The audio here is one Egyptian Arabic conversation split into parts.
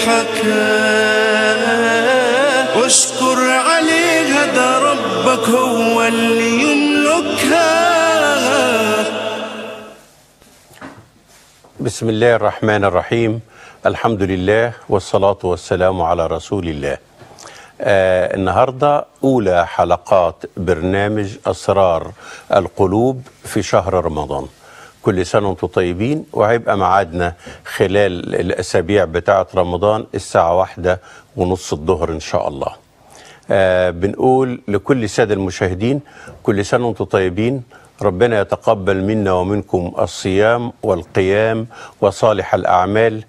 يملحها واشكر عليها ده ربك هو اللي يملكها بسم الله الرحمن الرحيم الحمد لله والصلاة والسلام على رسول الله آه النهاردة أولى حلقات برنامج أسرار القلوب في شهر رمضان كل سنة وانتم طيبين وهيبقى معادنا خلال الأسابيع بتاعة رمضان الساعة واحدة ونص الظهر إن شاء الله آه بنقول لكل السادة المشاهدين كل سنة وانتم طيبين ربنا يتقبل منا ومنكم الصيام والقيام وصالح الأعمال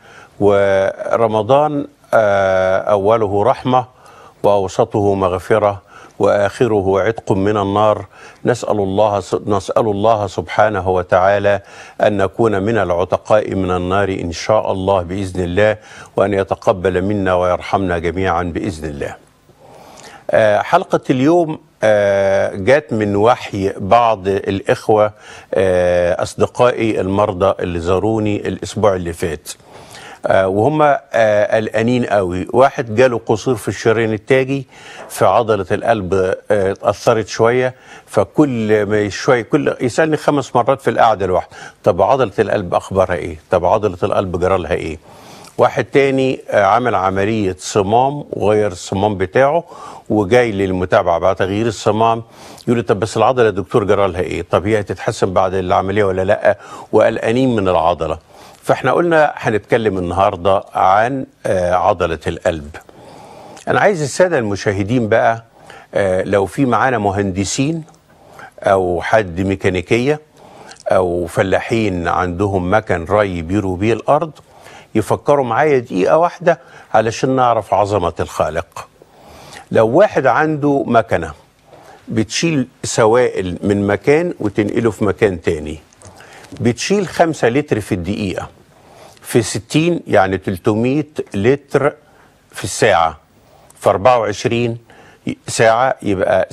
ورمضان آه أوله رحمة وأوسطه مغفرة وآخره عتق من النار نسأل الله نسأل الله سبحانه وتعالى أن نكون من العتقاء من النار إن شاء الله بإذن الله وأن يتقبل منا ويرحمنا جميعا بإذن الله آه، حلقة اليوم آه، جات من وحي بعض الإخوة آه، أصدقائي المرضى اللي زاروني الأسبوع اللي فات آه، وهم آه، قلقانين قوي واحد جاله قصور في الشريان التاجي في عضلة القلب آه، اتأثرت شوية فكل ما شوية كل يسألني خمس مرات في القعدة الواحدة طب عضلة القلب أخبارها إيه طب عضلة القلب جرى لها إيه واحد تاني آه، عمل عملية صمام وغير الصمام بتاعه وجاي للمتابعة بعد تغيير الصمام يقول لي طب بس العضلة يا دكتور جرى لها ايه؟ طب هي هتتحسن بعد العملية ولا لا؟ وقلقانين من العضلة. فاحنا قلنا هنتكلم النهاردة عن آه، عضلة القلب. أنا عايز السادة المشاهدين بقى آه، لو في معانا مهندسين أو حد ميكانيكية أو فلاحين عندهم مكن ري بيروا بيه الأرض يفكروا معايا دقيقة واحدة علشان نعرف عظمة الخالق لو واحد عنده مكنة بتشيل سوائل من مكان وتنقله في مكان تاني بتشيل خمسة لتر في الدقيقة في 60 يعني 300 لتر في الساعة في 24 ساعة يبقى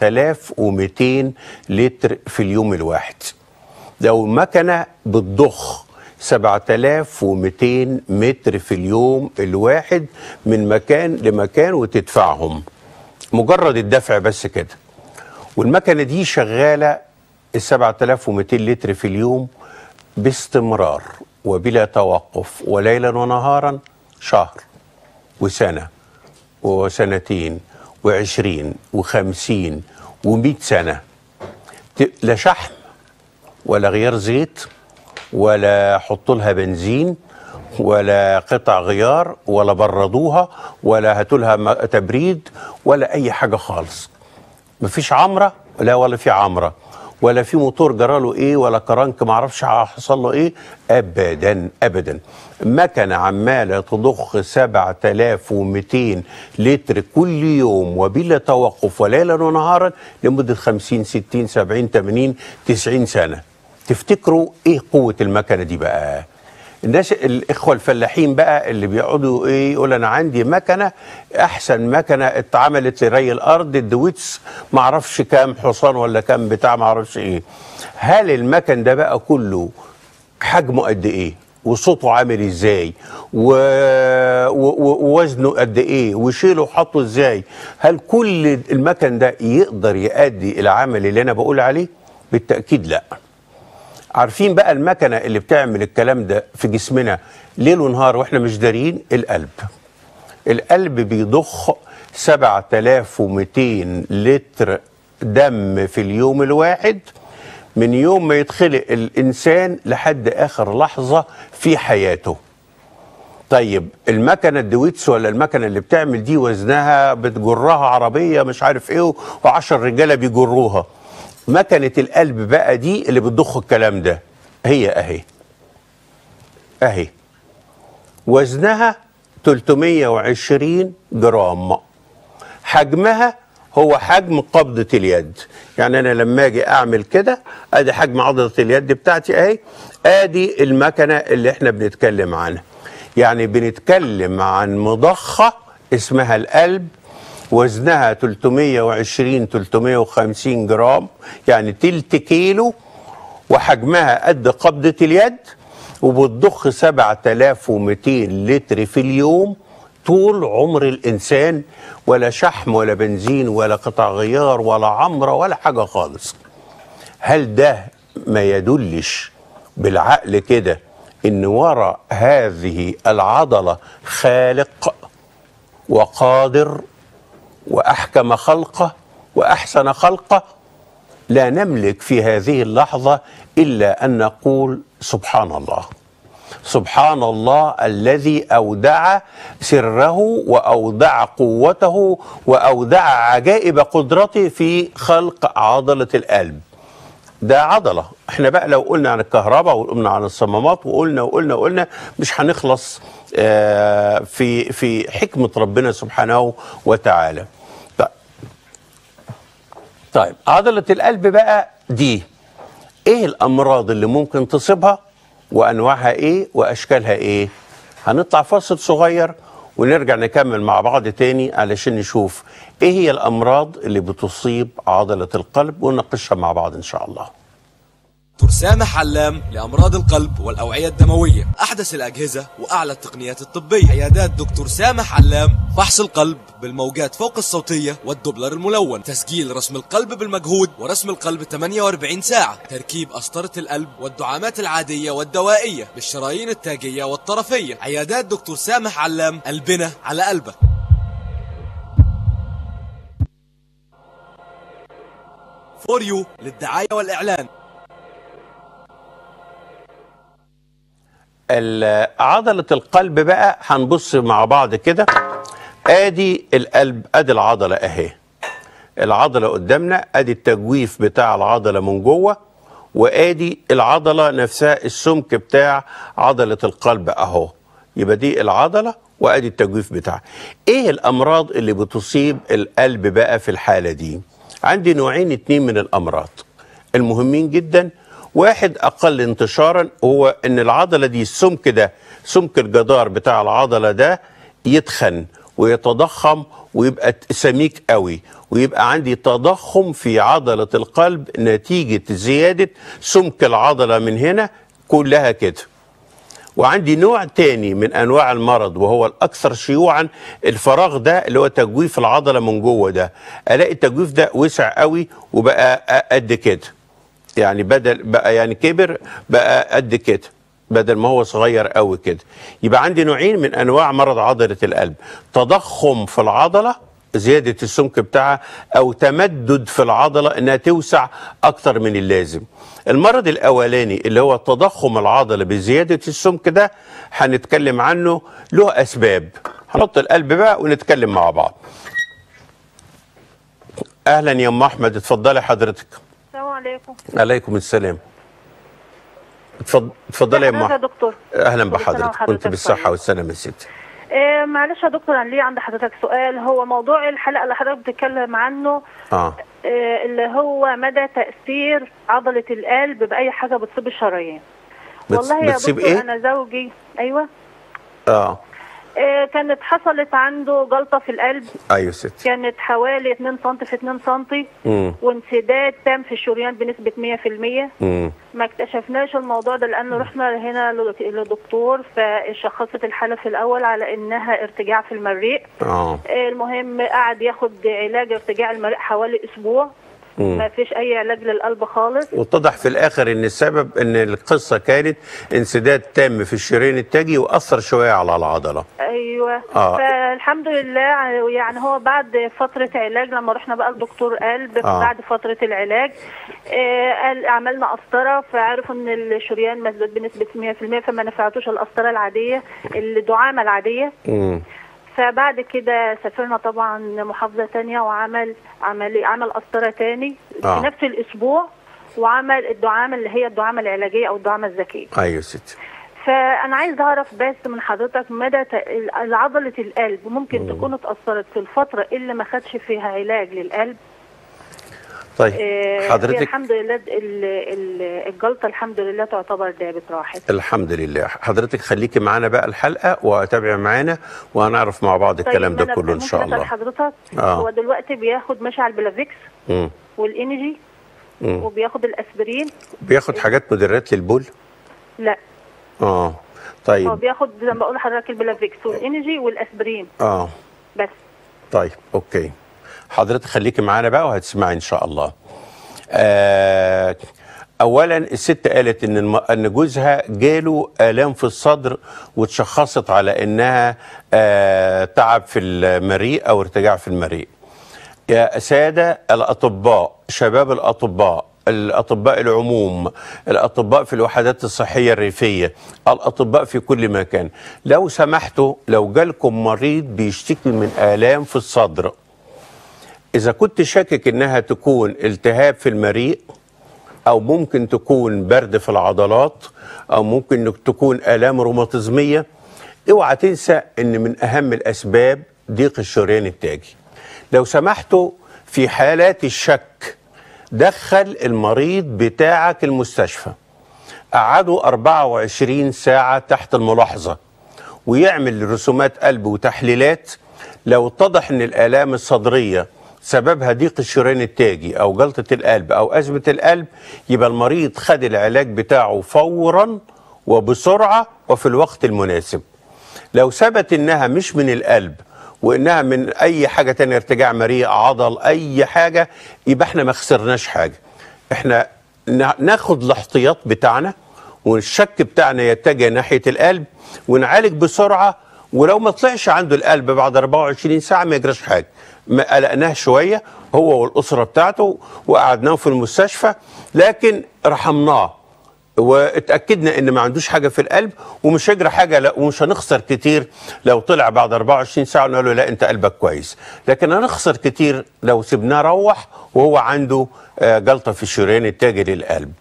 7200 لتر في اليوم الواحد لو المكنة بتضخ 7200 متر في اليوم الواحد من مكان لمكان وتدفعهم مجرد الدفع بس كده والمكنة دي شغالة ال 7200 لتر في اليوم باستمرار وبلا توقف وليلا ونهارا شهر وسنة وسنتين وعشرين وخمسين ومئة سنة ت- لا شحم ولا غيار زيت ولا حطوا لها بنزين ولا قطع غيار ولا بردوها ولا هاتوا لها م- تبريد ولا اي حاجه خالص مفيش عمره لا ولا في عمره ولا في موتور جراله ايه ولا كرنك معرفش حصل له ايه ابدا ابدا مكنه عماله تضخ 7200 لتر كل يوم وبلا توقف وليلا ونهارا لمده 50 60 70 80 90 سنه تفتكروا ايه قوه المكنه دي بقى الناس الاخوه الفلاحين بقى اللي بيقعدوا ايه يقول انا عندي مكنه احسن مكنه اتعملت لري الارض الدويتس ما اعرفش كام حصان ولا كام بتاع ما اعرفش ايه هل المكن ده بقى كله حجمه قد ايه وصوته عامل ازاي و... و... و- ووزنه قد ايه وشيله وحطه ازاي هل كل المكن ده يقدر يؤدي العمل اللي انا بقول عليه بالتاكيد لا عارفين بقى المكنه اللي بتعمل الكلام ده في جسمنا ليل ونهار واحنا مش دارين القلب القلب بيضخ 7200 لتر دم في اليوم الواحد من يوم ما يتخلق الانسان لحد اخر لحظه في حياته طيب المكنه الدويتس ولا المكنه اللي بتعمل دي وزنها بتجرها عربيه مش عارف ايه وعشر رجاله بيجروها مكنه القلب بقى دي اللي بتضخ الكلام ده هي اهي اهي وزنها 320 جرام حجمها هو حجم قبضة اليد يعني أنا لما أجي أعمل كده أدي حجم عضلة اليد بتاعتي أهي أدي المكنة اللي إحنا بنتكلم عنها يعني بنتكلم عن مضخة اسمها القلب وزنها 320 350 جرام يعني تلت كيلو وحجمها قد قبضة اليد وبتضخ 7200 لتر في اليوم طول عمر الانسان ولا شحم ولا بنزين ولا قطع غيار ولا عمره ولا حاجه خالص هل ده ما يدلش بالعقل كده ان وراء هذه العضله خالق وقادر واحكم خلقه واحسن خلقه لا نملك في هذه اللحظه الا ان نقول سبحان الله سبحان الله الذي اودع سره واودع قوته واودع عجائب قدرته في خلق عضله القلب ده عضلة احنا بقى لو قلنا عن الكهرباء وقلنا عن الصمامات وقلنا وقلنا وقلنا مش هنخلص آه، في في حكمة ربنا سبحانه وتعالى طيب. طيب عضلة القلب بقى دي ايه الامراض اللي ممكن تصيبها وانواعها ايه واشكالها ايه هنطلع فاصل صغير ونرجع نكمل مع بعض تاني علشان نشوف ايه هي الامراض اللي بتصيب عضلة القلب ونناقشها مع بعض ان شاء الله دكتور سامح علام لأمراض القلب والأوعية الدموية أحدث الأجهزة وأعلى التقنيات الطبية عيادات دكتور سامح علام فحص القلب بالموجات فوق الصوتية والدوبلر الملون تسجيل رسم القلب بالمجهود ورسم القلب 48 ساعة تركيب قسطرة القلب والدعامات العادية والدوائية بالشرايين التاجية والطرفية عيادات دكتور سامح علام قلبنا على قلبك فور يو للدعاية والإعلان ال- عضلة القلب بقى هنبص مع بعض كده ادي القلب ادي العضلة اهي العضلة قدامنا ادي التجويف بتاع العضلة من جوه وادي العضلة نفسها السمك بتاع عضلة القلب اهو يبقى دي العضلة وادي التجويف بتاعها ايه الامراض اللي بتصيب القلب بقى في الحالة دي عندي نوعين اتنين من الامراض المهمين جدا واحد اقل انتشارا هو ان العضله دي السمك ده سمك الجدار بتاع العضله ده يتخن ويتضخم ويبقى سميك قوي ويبقى عندي تضخم في عضله القلب نتيجه زياده سمك العضله من هنا كلها كده وعندي نوع تاني من انواع المرض وهو الاكثر شيوعا الفراغ ده اللي هو تجويف العضله من جوه ده الاقي التجويف ده وسع قوي وبقى قد كده يعني بدل بقى يعني كبر بقى قد كده بدل ما هو صغير قوي كده يبقى عندي نوعين من انواع مرض عضله القلب تضخم في العضله زياده السمك بتاعها او تمدد في العضله انها توسع اكتر من اللازم المرض الاولاني اللي هو تضخم العضله بزياده السمك ده هنتكلم عنه له اسباب هنحط القلب بقى ونتكلم مع بعض اهلا يا ام احمد اتفضلي حضرتك السلام عليكم عليكم السلام اتفضل اتفضلي يا ام حضرتك يا احمد دكتور اهلا كل سنة بحضرتك وحضرتك كنت بالصحه طيب. والسلامه يا ستي إيه معلش يا دكتور انا ليه عند حضرتك سؤال هو موضوع الحلقه اللي حضرتك بتتكلم عنه اه إيه اللي هو مدى تاثير عضله القلب باي حاجه بتصيب الشرايين بتص- والله يا بتصيب دكتور إيه؟ انا زوجي ايوه اه إيه كانت حصلت عنده جلطه في القلب ايوه يا ستي كانت حوالي 2 سم في 2 سم امم وانسداد تام في الشريان بنسبه 100% امم ما اكتشفناش الموضوع ده لانه رحنا هنا لدك- لدكتور فشخصت الحاله في الاول على انها ارتجاع في المريء اه المهم قعد ياخد علاج ارتجاع المريء حوالي اسبوع مم. ما فيش اي علاج للقلب خالص واتضح في الاخر ان السبب ان القصه كانت انسداد تام في الشريان التاجي واثر شويه على العضله ايوه آه. فالحمد لله يعني هو بعد فتره علاج لما رحنا بقى لدكتور قلب آه. بعد فتره العلاج آه قال عملنا قسطره فعرفوا ان الشريان مسدود بنسبه 100% فما نفعتوش القسطره العاديه الدعامه العاديه امم فبعد كده سافرنا طبعا محافظة تانية وعمل عمل عمل قسطرة تاني آه. في نفس الأسبوع وعمل الدعامة اللي هي الدعامة العلاجية أو الدعامة الذكية ايوه يا ستي فأنا عايز أعرف بس من حضرتك مدى ت- عضلة القلب ممكن تكون اتأثرت في الفترة اللي ما خدش فيها علاج للقلب طيب آه، هي حضرتك الحمد لله ال- ال- الجلطة الحمد لله تعتبر دابت راحت الحمد لله حضرتك خليكي معانا بقى الحلقه وتابعي معانا وهنعرف مع بعض الكلام ده أنا كله ان ممكن شاء أسأل الله حضرتك آه. هو دلوقتي بياخد ماشي على البلافيكس مم. والإنجي مم. وبياخد الاسبرين بياخد حاجات مدرات للبول لا اه هو طيب بياخد زي ما بقول لحضرتك البلافيكس والانرجي والاسبرين اه بس طيب اوكي حضرتك خليكي معانا بقى وهتسمعي ان شاء الله آه اولا الست قالت ان الم... ان جوزها جاله الام في الصدر واتشخصت على انها آه تعب في المريء او ارتجاع في المريء يا سادة الأطباء شباب الأطباء الأطباء العموم الأطباء في الوحدات الصحية الريفية الأطباء في كل مكان لو سمحتوا لو جالكم مريض بيشتكي من آلام في الصدر إذا كنت شاكك إنها تكون التهاب في المريء أو ممكن تكون برد في العضلات أو ممكن إنك تكون آلام روماتيزمية اوعى تنسى إن من أهم الأسباب ضيق الشريان التاجي لو سمحتوا في حالات الشك دخل المريض بتاعك المستشفى قعده 24 ساعة تحت الملاحظة ويعمل رسومات قلب وتحليلات لو اتضح ان الآلام الصدرية سببها ضيق الشريان التاجي او جلطة القلب او أزمة القلب يبقى المريض خد العلاج بتاعه فورا وبسرعة وفي الوقت المناسب لو ثبت انها مش من القلب وانها من اي حاجه تانية ارتجاع مريء عضل اي حاجه يبقى احنا ما خسرناش حاجه احنا نا- ناخد الاحتياط بتاعنا والشك بتاعنا يتجه ناحيه القلب ونعالج بسرعه ولو ما طلعش عنده القلب بعد 24 ساعه ما يجراش حاجه ما قلقناه شويه هو والاسره بتاعته وقعدناه في المستشفى لكن رحمناه واتاكدنا ان ما عندوش حاجه في القلب ومش هيجرى حاجه لا ومش هنخسر كتير لو طلع بعد 24 ساعه ونقول له لا انت قلبك كويس لكن هنخسر كتير لو سيبناه روح وهو عنده آه، جلطه في الشريان التاجي للقلب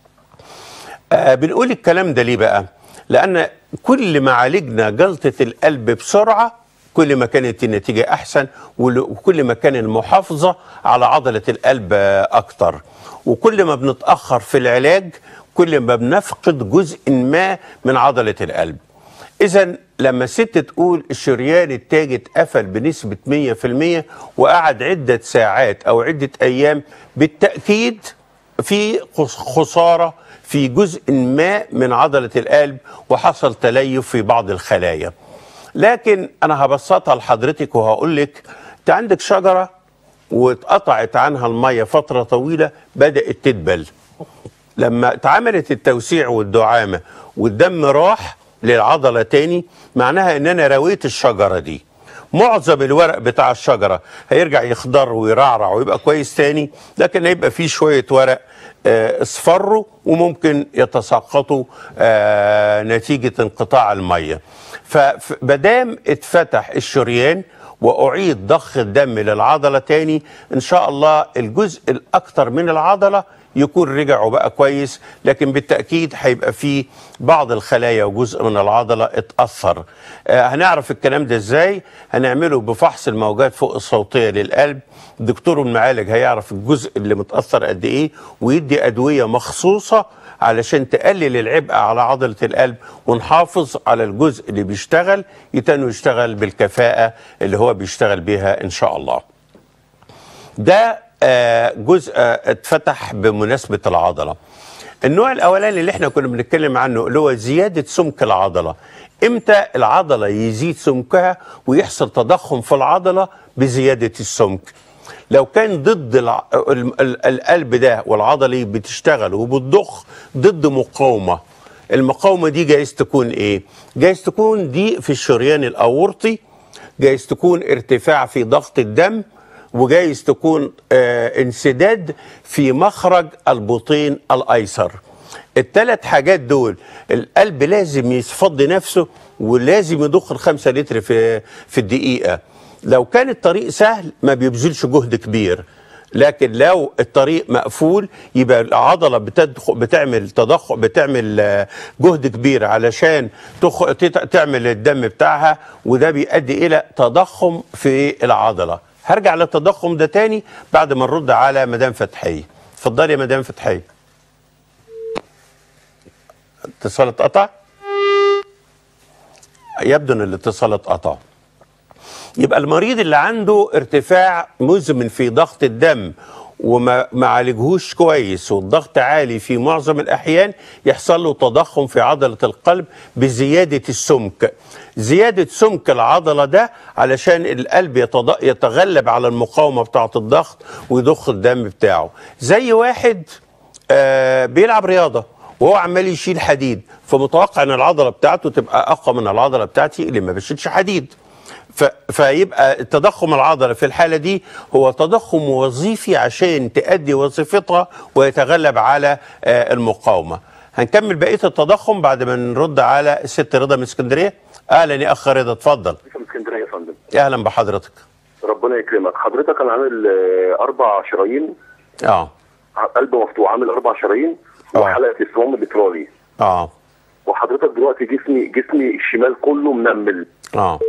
آه بنقول الكلام ده ليه بقى لان كل ما عالجنا جلطه القلب بسرعه كل ما كانت النتيجه احسن ول- وكل ما كان المحافظه على عضله القلب آه، اكتر وكل ما بنتاخر في العلاج كل ما بنفقد جزء ما من عضله القلب اذا لما الست تقول الشريان التاجي اتقفل بنسبه 100% وقعد عده ساعات او عده ايام بالتاكيد في خس- خساره في جزء ما من عضله القلب وحصل تليف في بعض الخلايا لكن انا هبسطها لحضرتك وهقول لك انت عندك شجره واتقطعت عنها الميه فتره طويله بدات تدبل لما اتعملت التوسيع والدعامه والدم راح للعضله تاني معناها ان انا رويت الشجره دي معظم الورق بتاع الشجره هيرجع يخضر ويرعرع ويبقى كويس تاني لكن هيبقى فيه شويه ورق آه، اصفروا وممكن يتساقطوا آه، نتيجه انقطاع الميه فمادام اتفتح الشريان واعيد ضخ الدم للعضله تاني ان شاء الله الجزء الاكثر من العضله يكون رجع وبقى كويس لكن بالتاكيد هيبقى فيه بعض الخلايا وجزء من العضله اتاثر آه هنعرف الكلام ده ازاي هنعمله بفحص الموجات فوق الصوتيه للقلب دكتور المعالج هيعرف الجزء اللي متاثر قد ايه ويدي ادويه مخصوصه علشان تقلل العبء على عضلة القلب ونحافظ على الجزء اللي بيشتغل يتنو يشتغل بالكفاءة اللي هو بيشتغل بيها إن شاء الله ده آه، جزء آه، اتفتح بمناسبة العضلة النوع الأولاني اللي احنا كنا بنتكلم عنه اللي هو زيادة سمك العضلة امتى العضلة يزيد سمكها ويحصل تضخم في العضلة بزيادة السمك لو كان ضد الع... ال- ال- القلب ده والعضلة بتشتغل وبتضخ ضد مقاومة المقاومة دي جايز تكون ايه جايز تكون ضيق في الشريان الأورطي جايز تكون ارتفاع في ضغط الدم وجايز تكون آه انسداد في مخرج البطين الايسر الثلاث حاجات دول القلب لازم يفضي نفسه ولازم يضخ الخمسة لتر في في الدقيقة لو كان الطريق سهل ما بيبذلش جهد كبير لكن لو الطريق مقفول يبقى العضله بتدخل بتعمل تضخم بتعمل آه، جهد كبير علشان تخ... تت- تعمل الدم بتاعها وده بيؤدي الى تضخم في العضله هرجع للتضخم ده تاني بعد ما نرد على مدام فتحيه اتفضلي يا مدام فتحيه اتصال اتقطع يبدو ان الاتصال اتقطع يبقى المريض اللي عنده ارتفاع مزمن في ضغط الدم وما ما عالجهوش كويس والضغط عالي في معظم الاحيان يحصل له تضخم في عضله القلب بزياده السمك زياده سمك العضله ده علشان القلب يتض- يتغلب على المقاومه بتاعه الضغط ويضخ الدم بتاعه زي واحد آه بيلعب رياضه وهو عمال يشيل حديد فمتوقع ان العضله بتاعته تبقى اقوى من العضله بتاعتي اللي ما بشيلش حديد ف... فيبقى التضخم العضله في الحاله دي هو تضخم وظيفي عشان تؤدي وظيفتها ويتغلب على آه المقاومه هنكمل بقيه التضخم بعد ما نرد على الست رضا من اسكندريه اهلا يا اخ رضا اتفضل من اسكندريه يا فندم اهلا بحضرتك ربنا يكرمك حضرتك انا عامل آه، اربع شرايين اه قلب مفتوح عامل اربع شرايين آه. وحلقه الصمام البترولي اه وحضرتك دلوقتي جسمي جسمي الشمال كله منمل اه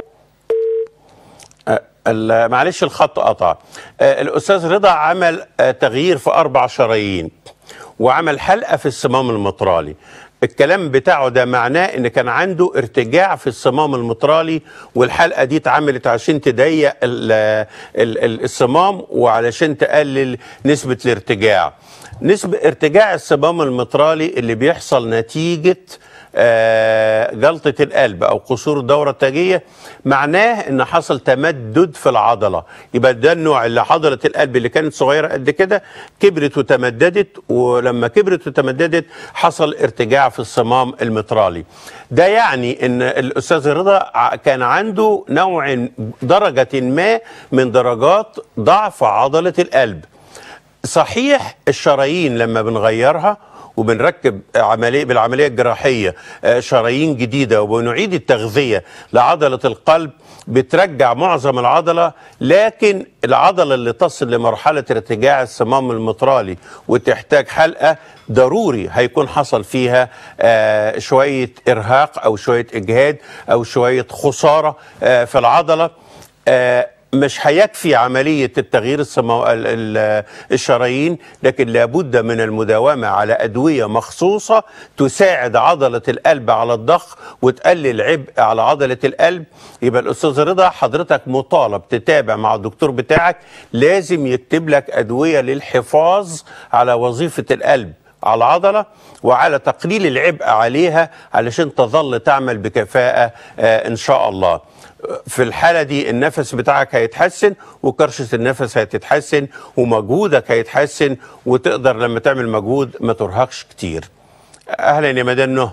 آه، ال- معلش الخط قطع آه، الاستاذ رضا عمل آه، تغيير في اربع شرايين وعمل حلقه في الصمام المطرالي الكلام بتاعه ده معناه ان كان عنده ارتجاع في الصمام المطرالي والحلقه دي اتعملت عشان تضيق ال- ال- ال- الصمام وعلشان تقلل نسبه الارتجاع نسبه ارتجاع الصمام المطرالي اللي بيحصل نتيجه آه، جلطة القلب أو قصور الدورة التاجية معناه إن حصل تمدد في العضلة يبقى ده النوع اللي عضلة القلب اللي كانت صغيرة قد كده كبرت وتمددت ولما كبرت وتمددت حصل ارتجاع في الصمام المترالي ده يعني إن الأستاذ رضا ع- كان عنده نوع درجة ما من درجات ضعف عضلة القلب صحيح الشرايين لما بنغيرها وبنركب عملية بالعملية الجراحية آه، شرايين جديدة وبنعيد التغذية لعضلة القلب بترجع معظم العضلة لكن العضلة اللي تصل لمرحلة ارتجاع الصمام المطرالي وتحتاج حلقة ضروري هيكون حصل فيها آه، شوية إرهاق أو شوية إجهاد أو شوية خسارة آه، في العضلة آه، مش هيكفي عملية التغيير السمو... ال- ال- الشرايين لكن لابد من المداومة على أدوية مخصوصة تساعد عضلة القلب على الضخ وتقلل عبء على عضلة القلب يبقى الأستاذ رضا حضرتك مطالب تتابع مع الدكتور بتاعك لازم يكتب لك أدوية للحفاظ على وظيفة القلب على العضلة وعلى تقليل العبء عليها علشان تظل تعمل بكفاءة آه، إن شاء الله في الحالة دي النفس بتاعك هيتحسن وكرشة النفس هتتحسن ومجهودك هيتحسن وتقدر لما تعمل مجهود ما ترهقش كتير أهلا يا مدام نهى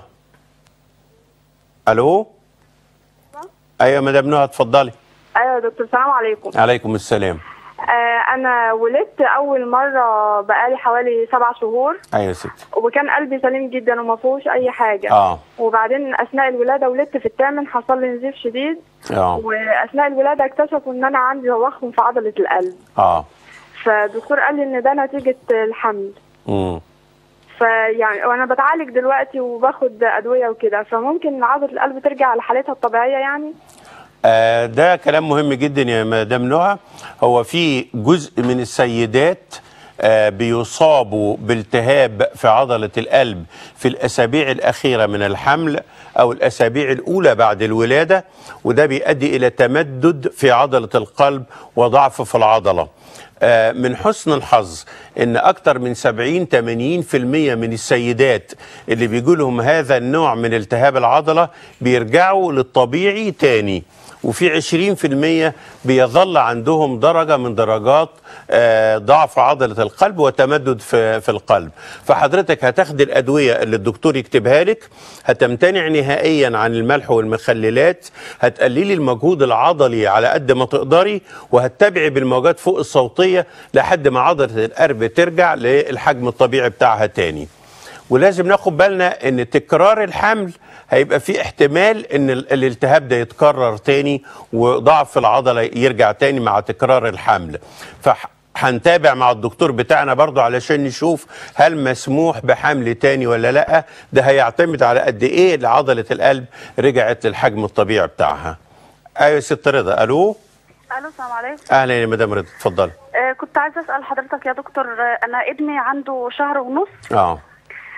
ألو أيوة مدام نهى اتفضلي ايوه يا دكتور السلام عليكم عليكم السلام آه انا ولدت اول مره بقالي حوالي سبع شهور أيوة يا ستي وكان قلبي سليم جدا وما فيهوش اي حاجه آه. وبعدين اثناء الولاده ولدت في الثامن حصل لي نزيف شديد آه واثناء الولاده اكتشفوا ان انا عندي تضخم في عضله القلب آه فالدكتور قال لي ان ده نتيجه الحمل مم. فيعني وانا بتعالج دلوقتي وباخد ادويه وكده فممكن عضله القلب ترجع لحالتها الطبيعيه يعني آه، ده كلام مهم جدا يا مدام نهى هو في جزء من السيدات آه، بيصابوا بالتهاب في عضلة القلب في الأسابيع الأخيرة من الحمل أو الأسابيع الأولى بعد الولادة وده بيؤدي إلى تمدد في عضلة القلب وضعف في العضلة آه، من حسن الحظ ان اكتر من 70 80% من السيدات اللي بيجوا لهم هذا النوع من التهاب العضله بيرجعوا للطبيعي تاني وفي 20% بيظل عندهم درجة من درجات آه، ضعف عضلة القلب وتمدد في, في القلب فحضرتك هتاخد الأدوية اللي الدكتور يكتبها لك هتمتنع نهائيا عن الملح والمخللات هتقللي المجهود العضلي على قد ما تقدري وهتتابعي بالموجات فوق الصوتية لحد ما عضلة القلب ترجع للحجم الطبيعي بتاعها تاني ولازم ناخد بالنا ان تكرار الحمل هيبقى في احتمال ان ال- الالتهاب ده يتكرر تاني وضعف العضله يرجع تاني مع تكرار الحمل فهنتابع مع الدكتور بتاعنا برضو علشان نشوف هل مسموح بحمل تاني ولا لا ده هيعتمد على قد ايه عضله القلب رجعت للحجم الطبيعي بتاعها ايوه يا ست رضا الو الو السلام عليكم اهلا يا مدام رضا اتفضلي آه كنت عايزه اسال حضرتك يا دكتور آه انا ابني عنده شهر ونص اه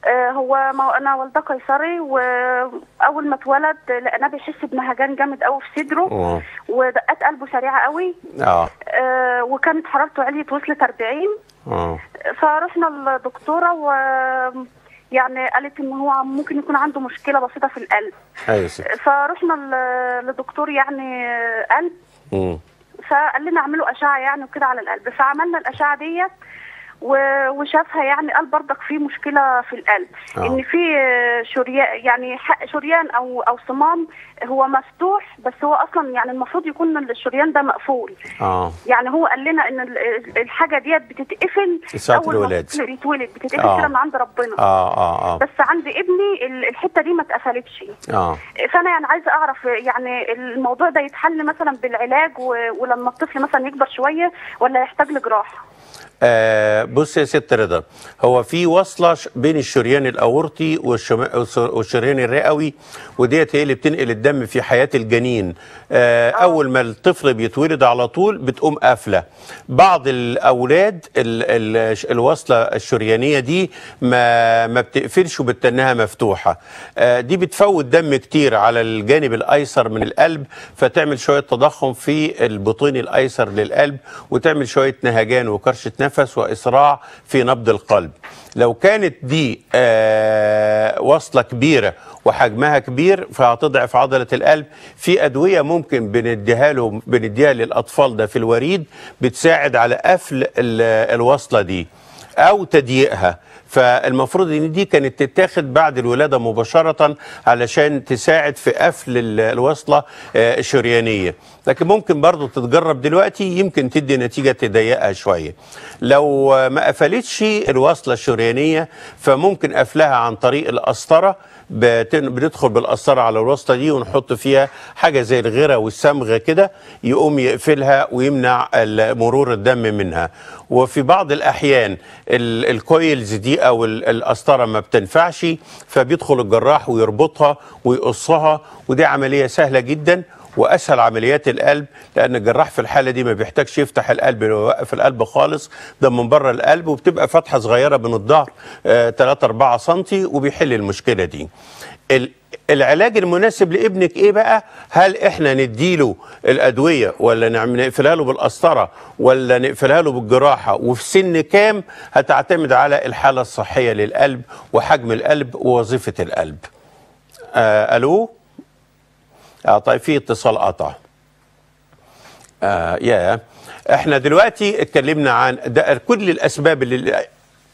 آه، هو ما انا والده قيصري واول ما اتولد لقيناه بيحس بنهجان جامد قوي في صدره اه ودقات قلبه سريعه قوي اه آه، وكانت حرارته عليت وصلت 40 اه فرحنا للدكتوره و يعني قالت ان هو ممكن يكون عنده مشكله بسيطه في القلب ايوه يا ستي فرحنا ل- لدكتور يعني قلب مم. فقال لنا اعملوا اشعه يعني وكده على القلب فعملنا الاشعه ديت و- وشافها يعني قال برضك في مشكله في القلب آه. ان في شريان يعني ح- شريان او او صمام هو مفتوح بس هو اصلا يعني المفروض يكون الشريان ده مقفول اه يعني هو قال لنا ان ال- الحاجه ديت بتتقفل ساعة اول ما الولادة. الطفل بيتولد بتتقفل آه. كده من عند ربنا اه اه اه بس عند ابني ال- الحته دي ما اتقفلتش اه فانا يعني عايزه اعرف يعني الموضوع ده يتحل مثلا بالعلاج و... ولما الطفل مثلا يكبر شويه ولا يحتاج لجراحه آه بص يا ست رضا هو في وصله ش- بين الشريان الاورطي والشم- والس- والشريان الرئوي وديت هي اللي بتنقل الدم في حياه الجنين آه اول ما الطفل بيتولد على طول بتقوم قافله بعض الاولاد ال ال الوصله الشريانيه دي ما ما بتقفلش وبتنها مفتوحه آه دي بتفوت دم كتير على الجانب الايسر من القلب فتعمل شويه تضخم في البطين الايسر للقلب وتعمل شويه نهجان وكرشه نفس واسراع في نبض القلب لو كانت دي آه وصله كبيره وحجمها كبير فهتضعف عضله القلب في ادويه ممكن بنديها له بنديها للاطفال ده في الوريد بتساعد على قفل ال- الوصله دي او تضييقها فالمفروض ان دي كانت تتاخد بعد الولاده مباشره علشان تساعد في قفل ال- الوصله آه، الشريانيه لكن ممكن برضو تتجرب دلوقتي يمكن تدي نتيجه تضيقها شويه لو آه، ما قفلتش الوصله الشريانيه فممكن قفلها عن طريق القسطره بتن- بندخل بالقسطره على الوصله دي ونحط فيها حاجه زي الغيره والصمغ كده يقوم يقفلها ويمنع ال- مرور الدم منها وفي بعض الاحيان ال- الكويلز دي او ال- القسطره ما بتنفعش فبيدخل الجراح ويربطها ويقصها ودي عمليه سهله جدا واسهل عمليات القلب لان الجراح في الحاله دي ما بيحتاجش يفتح القلب ويوقف القلب خالص ده من بره القلب وبتبقى فتحه صغيره من الظهر 3 4 سم وبيحل المشكله دي ال- العلاج المناسب لابنك ايه بقى هل احنا نديله الادويه ولا نعم- نقفلها له بالقسطره ولا نقفلها له بالجراحه وفي سن كام هتعتمد على الحاله الصحيه للقلب وحجم القلب ووظيفه القلب آه الو اه طيب في اتصال قطع آه يا احنا دلوقتي اتكلمنا عن ده كل الاسباب اللي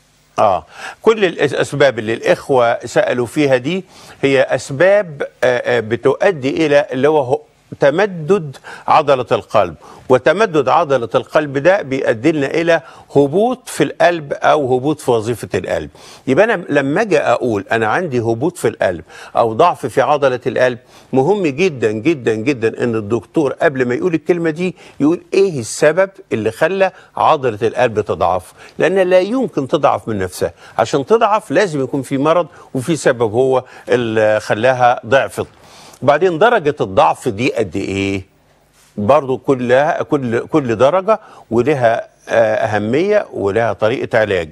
اه كل الاسباب اللي الاخوه سالوا فيها دي هي اسباب آه آه بتؤدي الى اللي هو هو تمدد عضله القلب وتمدد عضله القلب ده بيؤدي لنا الى هبوط في القلب او هبوط في وظيفه القلب يبقى انا لما اجي اقول انا عندي هبوط في القلب او ضعف في عضله القلب مهم جدا جدا جدا ان الدكتور قبل ما يقول الكلمه دي يقول ايه السبب اللي خلى عضله القلب تضعف لان لا يمكن تضعف من نفسها عشان تضعف لازم يكون في مرض وفي سبب هو اللي خلاها ضعفت وبعدين درجه الضعف دي قد ايه برضو كلها كل كل درجه ولها آه، اهميه ولها طريقه علاج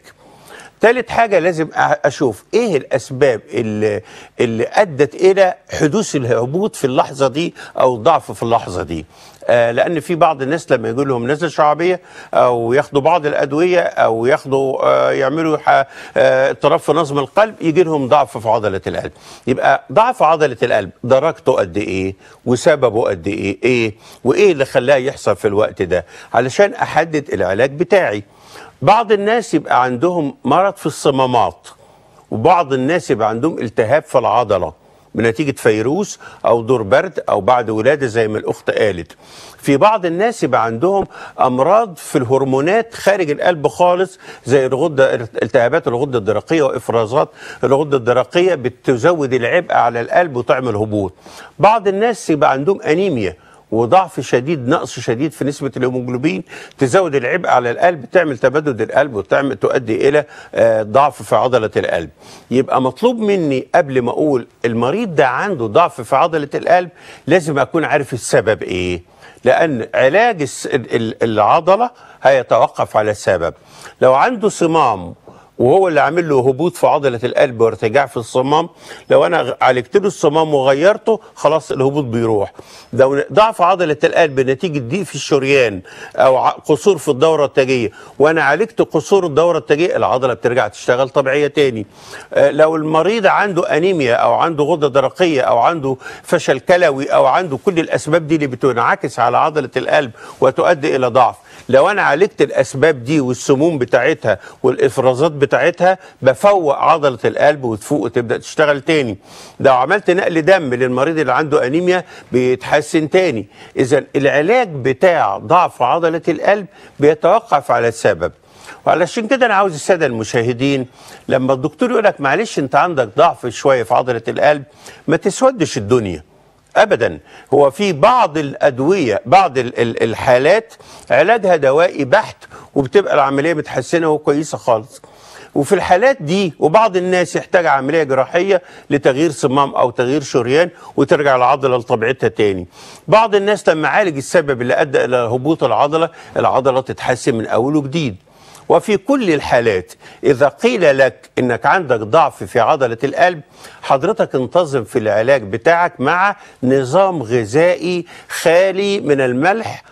ثالث حاجة لازم أ- أشوف إيه الأسباب اللي, اللي أدت إلى حدوث الهبوط في اللحظة دي أو الضعف في اللحظة دي آه لأن في بعض الناس لما يقول لهم نزلة شعبية أو ياخدوا بعض الأدوية أو ياخدوا آه يعملوا ح- آه اضطراب في نظم القلب يجي لهم ضعف في عضلة القلب يبقى ضعف عضلة القلب درجته قد إيه وسببه قد إيه إيه وإيه اللي خلاه يحصل في الوقت ده علشان أحدد العلاج بتاعي بعض الناس يبقى عندهم مرض في الصمامات وبعض الناس يبقى عندهم التهاب في العضله بنتيجه فيروس او دور برد او بعد ولاده زي ما الاخت قالت في بعض الناس يبقى عندهم امراض في الهرمونات خارج القلب خالص زي الغده التهابات الغده الدرقيه وافرازات الغده الدرقيه بتزود العبء على القلب وتعمل هبوط بعض الناس يبقى عندهم انيميا وضعف شديد نقص شديد في نسبة الهيموجلوبين تزود العبء على القلب تعمل تمدد القلب وتعمل تؤدي إلى آه، ضعف في عضلة القلب يبقى مطلوب مني قبل ما أقول المريض ده عنده ضعف في عضلة القلب لازم أكون عارف السبب إيه لأن علاج الس- ال- ال- العضلة هيتوقف على السبب لو عنده صمام وهو اللي عامل له هبوط في عضله القلب وارتجاع في الصمام لو انا عالجت له الصمام وغيرته خلاص الهبوط بيروح لو ضعف عضله القلب نتيجه ضيق في الشريان او ع- قصور في الدوره التاجيه وانا عالجت قصور الدوره التاجيه العضله بترجع تشتغل طبيعيه تاني آه، لو المريض عنده انيميا او عنده غده درقيه او عنده فشل كلوي او عنده كل الاسباب دي اللي بتنعكس على عضله القلب وتؤدي الى ضعف لو انا عالجت الاسباب دي والسموم بتاعتها والافرازات بتاعتها بفوق عضله القلب وتفوق وتبدا تشتغل تاني لو عملت نقل دم للمريض اللي عنده انيميا بيتحسن تاني اذا العلاج بتاع ضعف عضله القلب بيتوقف على السبب وعلشان كده انا عاوز الساده المشاهدين لما الدكتور يقول لك معلش انت عندك ضعف شويه في عضله القلب ما تسودش الدنيا ابدا هو في بعض الادويه بعض ال- ال- الحالات علاجها دوائي بحت وبتبقى العمليه متحسنه وكويسه خالص وفي الحالات دي وبعض الناس يحتاج عمليه جراحيه لتغيير صمام او تغيير شريان وترجع العضله لطبيعتها تاني. بعض الناس لما عالج السبب اللي ادى الى هبوط العضله، العضله تتحسن من اول وجديد. وفي كل الحالات إذا قيل لك إنك عندك ضعف في عضلة القلب حضرتك انتظم في العلاج بتاعك مع نظام غذائي خالي من الملح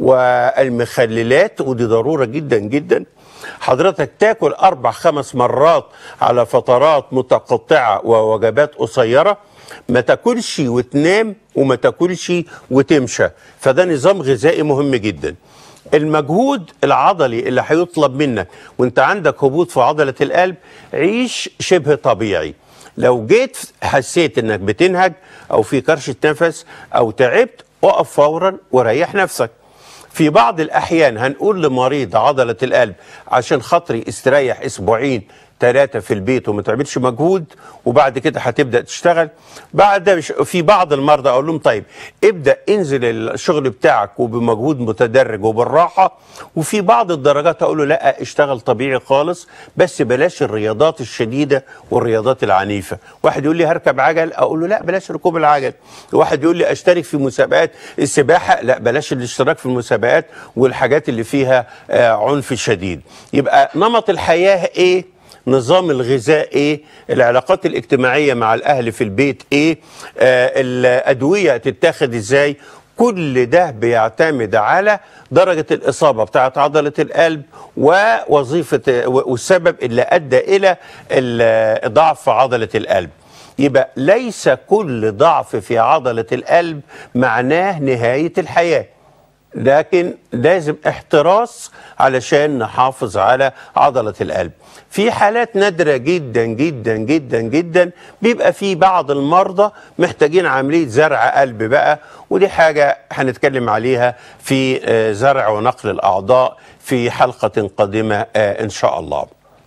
والمخللات ودي ضرورة جدا جدا حضرتك تاكل أربع خمس مرات على فترات متقطعة ووجبات قصيرة ما تاكلش وتنام وما تاكلش وتمشى فده نظام غذائي مهم جدا المجهود العضلي اللي هيطلب منك وانت عندك هبوط في عضلة القلب عيش شبه طبيعي لو جيت حسيت انك بتنهج او في كرشة نفس او تعبت اقف فورا وريح نفسك في بعض الاحيان هنقول لمريض عضلة القلب عشان خاطري استريح اسبوعين ثلاثة في البيت وما تعملش مجهود وبعد كده هتبدأ تشتغل بعد مش- في بعض المرضى أقول لهم طيب ابدأ انزل الشغل بتاعك وبمجهود متدرج وبالراحة وفي بعض الدرجات أقول له لا اشتغل طبيعي خالص بس بلاش الرياضات الشديدة والرياضات العنيفة واحد يقول لي هركب عجل أقول له لا بلاش ركوب العجل واحد يقول لي اشترك في مسابقات السباحة لا بلاش الاشتراك في المسابقات والحاجات اللي فيها آه، عنف شديد يبقى نمط الحياة ايه نظام الغذاء ايه العلاقات الاجتماعيه مع الاهل في البيت ايه آه الادويه تتاخد ازاي كل ده بيعتمد على درجه الاصابه بتاعت عضله القلب ووظيفه والسبب اللي ادى الى ال- ضعف عضله القلب يبقى ليس كل ضعف في عضله القلب معناه نهايه الحياه لكن لازم احتراس علشان نحافظ على عضلة القلب في حالات نادرة جدا جدا جدا جدا بيبقى في بعض المرضى محتاجين عملية زرع قلب بقى ودي حاجة هنتكلم عليها في آه، زرع ونقل الأعضاء في حلقة قادمة آه، إن شاء الله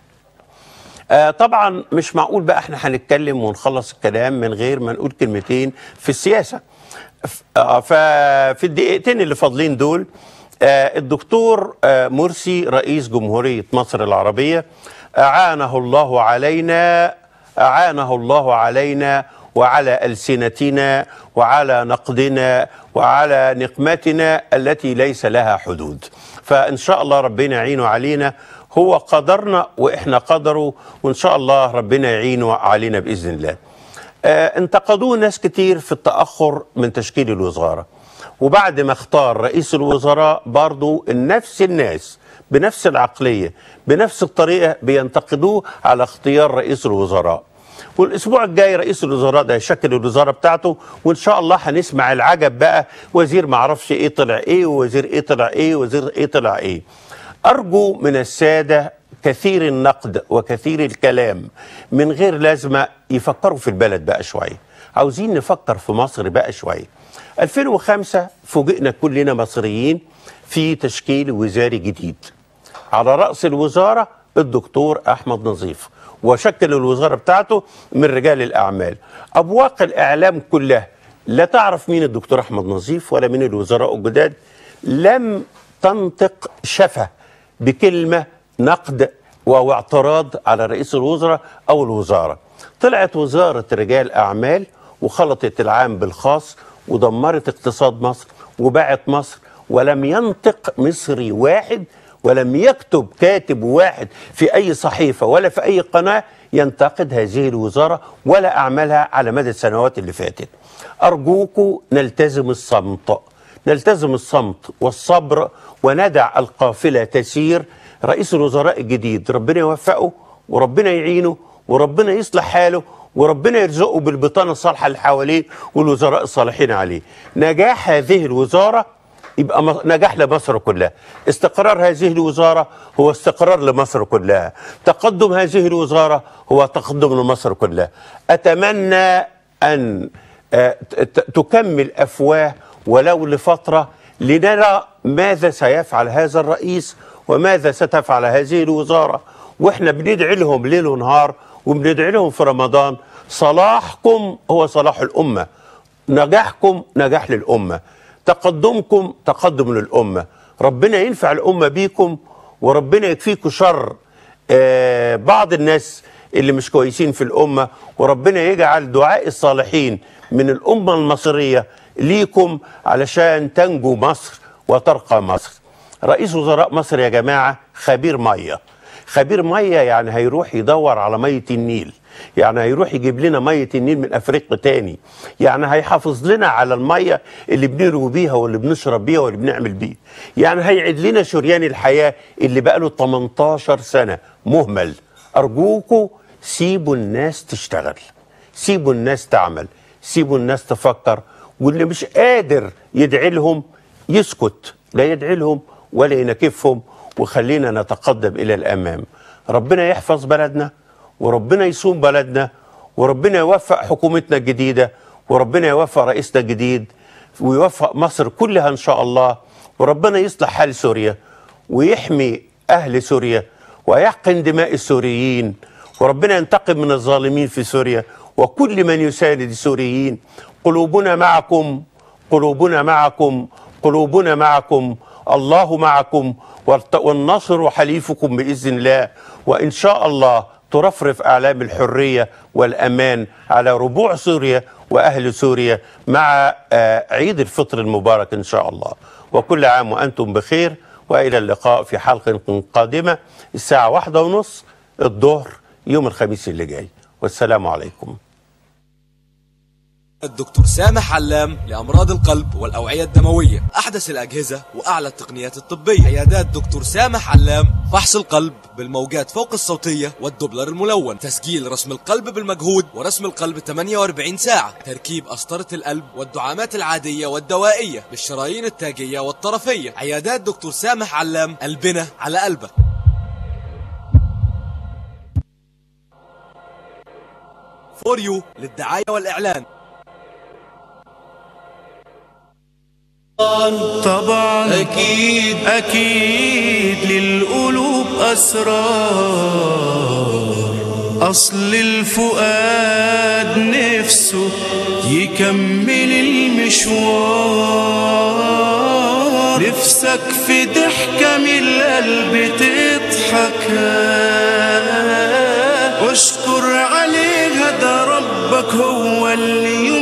آه طبعا مش معقول بقى احنا هنتكلم ونخلص الكلام من غير ما نقول كلمتين في السياسه ف- آه ففي الدقيقتين اللي فاضلين دول آه الدكتور آه مرسي رئيس جمهوريه مصر العربيه اعانه الله علينا اعانه الله علينا وعلى السنتنا وعلى نقدنا وعلى نقمتنا التي ليس لها حدود فان شاء الله ربنا يعينه علينا هو قدرنا واحنا قدره وان شاء الله ربنا يعينه علينا باذن الله. آه انتقدوه ناس كتير في التاخر من تشكيل الوزاره. وبعد ما اختار رئيس الوزراء برضو نفس الناس بنفس العقليه بنفس الطريقه بينتقدوه على اختيار رئيس الوزراء. والاسبوع الجاي رئيس الوزراء ده هيشكل الوزاره بتاعته وان شاء الله هنسمع العجب بقى وزير معرفش ايه طلع ايه ووزير ايه طلع ايه ووزير ايه طلع ايه. أرجو من السادة كثير النقد وكثير الكلام من غير لازمة يفكروا في البلد بقى شوية عاوزين نفكر في مصر بقى شوية 2005 فوجئنا كلنا مصريين في تشكيل وزاري جديد على رأس الوزارة الدكتور أحمد نظيف وشكل الوزارة بتاعته من رجال الأعمال أبواق الإعلام كلها لا تعرف مين الدكتور أحمد نظيف ولا مين الوزراء الجداد لم تنطق شفة بكلمة نقد أو اعتراض على رئيس الوزراء أو الوزارة طلعت وزارة رجال أعمال وخلطت العام بالخاص ودمرت اقتصاد مصر وباعت مصر ولم ينطق مصري واحد ولم يكتب كاتب واحد في أي صحيفة ولا في أي قناة ينتقد هذه الوزارة ولا أعمالها على مدى السنوات اللي فاتت أرجوكم نلتزم الصمت نلتزم الصمت والصبر وندع القافلة تسير رئيس الوزراء الجديد ربنا يوفقه وربنا يعينه وربنا يصلح حاله وربنا يرزقه بالبطانة الصالحة اللي حواليه والوزراء الصالحين عليه نجاح هذه الوزارة يبقى م- نجاح لمصر كلها استقرار هذه الوزارة هو استقرار لمصر كلها تقدم هذه الوزارة هو تقدم لمصر كلها أتمنى أن آه، ت- ت- تكمل أفواه ولو لفترة لنرى ماذا سيفعل هذا الرئيس وماذا ستفعل هذه الوزارة واحنا بندعي لهم ليل ونهار وبندعي لهم في رمضان صلاحكم هو صلاح الأمة نجاحكم نجاح للأمة تقدمكم تقدم للأمة ربنا ينفع الأمة بيكم وربنا يكفيكم شر آه، بعض الناس اللي مش كويسين في الأمة وربنا يجعل دعاء الصالحين من الأمة المصرية ليكم علشان تنجو مصر وترقى مصر رئيس وزراء مصر يا جماعة خبير مية خبير مية يعني هيروح يدور على مية النيل يعني هيروح يجيب لنا مية النيل من أفريقيا تاني يعني هيحافظ لنا على المية اللي بنروي بيها واللي بنشرب بيها واللي بنعمل بيها يعني هيعيد لنا شريان الحياة اللي بقاله 18 سنة مهمل أرجوكوا سيبوا الناس تشتغل سيبوا الناس تعمل سيبوا الناس تفكر واللي مش قادر يدعي لهم يسكت لا يدعي لهم ولا ينكفهم وخلينا نتقدم إلى الأمام ربنا يحفظ بلدنا وربنا يصوم بلدنا وربنا يوفق حكومتنا الجديدة وربنا يوفق رئيسنا الجديد ويوفق مصر كلها إن شاء الله وربنا يصلح حال سوريا ويحمي أهل سوريا ويحقن دماء السوريين وربنا ينتقم من الظالمين في سوريا وكل من يساند السوريين قلوبنا معكم قلوبنا معكم قلوبنا معكم الله معكم والت- والنصر حليفكم بإذن الله وإن شاء الله ترفرف أعلام الحرية والأمان على ربوع سوريا وأهل سوريا مع آه، عيد الفطر المبارك إن شاء الله وكل عام وأنتم بخير وإلى اللقاء في حلقة قادمة الساعة واحدة ونص الظهر يوم الخميس اللي جاي والسلام عليكم الدكتور سامح علام لأمراض القلب والأوعية الدموية أحدث الأجهزة وأعلى التقنيات الطبية عيادات دكتور سامح علام فحص القلب بالموجات فوق الصوتية والدوبلر الملون تسجيل رسم القلب بالمجهود ورسم القلب 48 ساعة تركيب قسطرة القلب والدعامات العادية والدوائية بالشرايين التاجية والطرفية عيادات دكتور سامح علام قلبنا على قلبك فور يو للدعاية والإعلان طبعا أكيد أكيد للقلوب أسرار أصل الفؤاد نفسه يكمل المشوار نفسك في ضحكة من القلب تضحكها واشكر عليها ده ربك هو اللي يملك